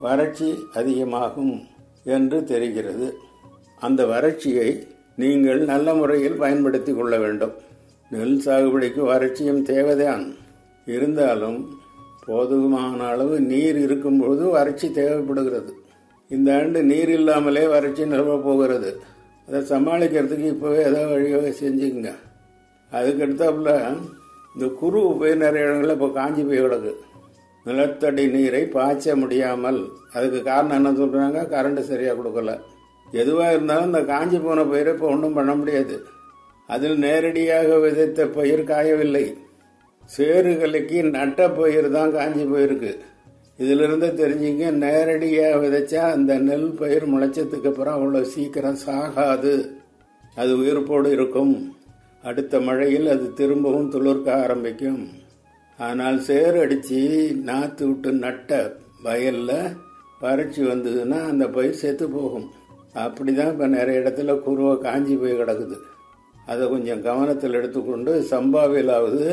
வறட்சி அதிகமாகும் என்று தெரிகிறது அந்த வறட்சியை நீங்கள் நல்ல முறையில் பயன்படுத்தி கொள்ள வேண்டும் நெல் சாகுபடிக்கு வறட்சியும் தேவைதான் இருந்தாலும் போதுமான அளவு நீர் இருக்கும்போது வறட்சி தேவைப்படுகிறது இந்த ஆண்டு நீர் இல்லாமலே வறட்சி நிலவ போகிறது அதை சமாளிக்கிறதுக்கு இப்போவே ஏதாவது வழிவகை செஞ்சுக்குங்க அதுக்கடுத்தாப்புல இந்த குரு போய் நிறைய இடங்களில் இப்போ காஞ்சி போய் கிடக்கு நிலத்தடி நீரை பாய்ச்ச முடியாமல் அதுக்கு காரணம் என்ன சொல்கிறாங்க கரண்ட் சரியாக கொடுக்கல எதுவாக இருந்தாலும் இந்த காஞ்சி போன பயிரை இப்போ ஒன்றும் பண்ண முடியாது அதில் நேரடியாக விதைத்த பயிர் காயவில்லை சேறு கலக்கி நட்ட பயிர் தான் காஞ்சி போயிருக்கு இதிலிருந்து தெரிஞ்சுங்க நேரடியாக விதைச்சா அந்த நெல் பயிர் முளைச்சதுக்கு அப்புறம் அவ்வளோ சீக்கிரம் சாகாது அது உயிர்ப்போடு இருக்கும் அடுத்த மழையில் அது திரும்பவும் துளிர்க்க ஆரம்பிக்கும் ஆனால் சேறு அடித்து நாற்று விட்டு நட்ட வயலில் வறட்சி வந்ததுன்னா அந்த பயிர் செத்து போகும் அப்படி தான் இப்போ நிறைய இடத்துல குருவை காஞ்சி போய் கிடக்குது அதை கொஞ்சம் கவனத்தில் எடுத்துக்கொண்டு சம்பாவிலாவது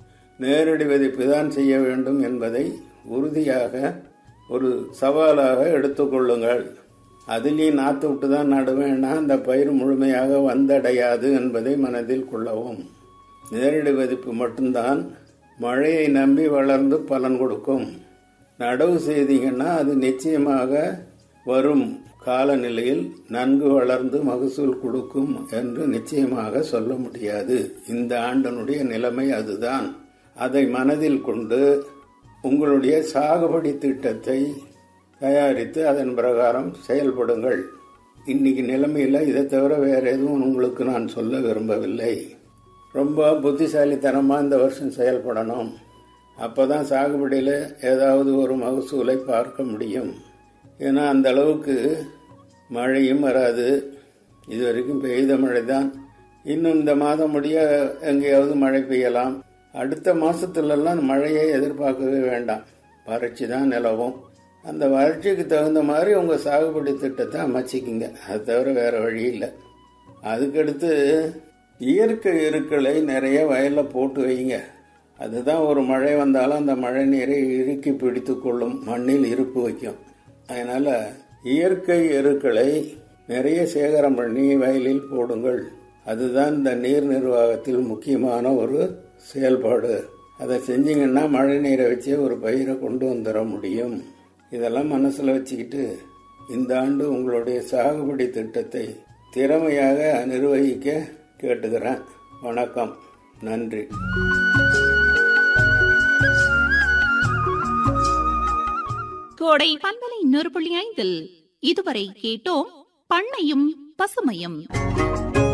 நேரடி விதைப்பு தான் செய்ய வேண்டும் என்பதை உறுதியாக ஒரு சவாலாக எடுத்துக்கொள்ளுங்கள் அதுலேயும் நாற்று விட்டு தான் நடுவேன்னா அந்த பயிர் முழுமையாக வந்தடையாது என்பதை மனதில் கொள்ளவும் நேரடி விதைப்பு மட்டும்தான் மழையை நம்பி வளர்ந்து பலன் கொடுக்கும் நடவு செய்தீங்கன்னா அது நிச்சயமாக வரும் காலநிலையில் நன்கு வளர்ந்து மகசூல் கொடுக்கும் என்று நிச்சயமாக சொல்ல முடியாது இந்த ஆண்டனுடைய நிலைமை அதுதான் அதை மனதில் கொண்டு உங்களுடைய சாகுபடி திட்டத்தை தயாரித்து அதன் பிரகாரம் செயல்படுங்கள் இன்னைக்கு நிலைமையில் இதை தவிர வேற எதுவும் உங்களுக்கு நான் சொல்ல விரும்பவில்லை ரொம்ப புத்திசாலித்தனமாக இந்த வருஷம் செயல்படணும் அப்போ தான் சாகுபடியில் ஏதாவது ஒரு மகசூலை பார்க்க முடியும் ஏன்னா அந்த அளவுக்கு மழையும் வராது இது வரைக்கும் பெய்த மழை தான் இன்னும் இந்த மாதம் முடிய எங்கேயாவது மழை பெய்யலாம் அடுத்த மாசத்துலலாம் மழையை எதிர்பார்க்கவே வேண்டாம் வறட்சி தான் நிலவும் அந்த வறட்சிக்கு தகுந்த மாதிரி உங்கள் சாகுபடி திட்டத்தை அமைச்சிக்கிங்க அது தவிர வேற வழி இல்லை அதுக்கடுத்து இயற்கை எருக்களை நிறைய வயலில் போட்டு வைங்க அதுதான் ஒரு மழை வந்தாலும் அந்த மழை நீரை இறுக்கி பிடித்து கொள்ளும் மண்ணில் இருப்பு வைக்கும் அதனால் இயற்கை எருக்களை நிறைய சேகரம் பண்ணி வயலில் போடுங்கள் அதுதான் இந்த நீர் நிர்வாகத்தில் முக்கியமான ஒரு செயல்பாடு அதை செஞ்சீங்கன்னா மழை நீரை வச்சு ஒரு பயிரை கொண்டு வந்துட முடியும் இதெல்லாம் மனசில் வச்சுக்கிட்டு இந்த ஆண்டு உங்களுடைய சாகுபடி திட்டத்தை திறமையாக நிர்வகிக்க கேட்டுக்கிறேன் வணக்கம் நன்றி கோடை பண்பலை நூறு புள்ளி ஐந்தில் இதுவரை கேட்டோம் பண்ணையும் பசுமையும்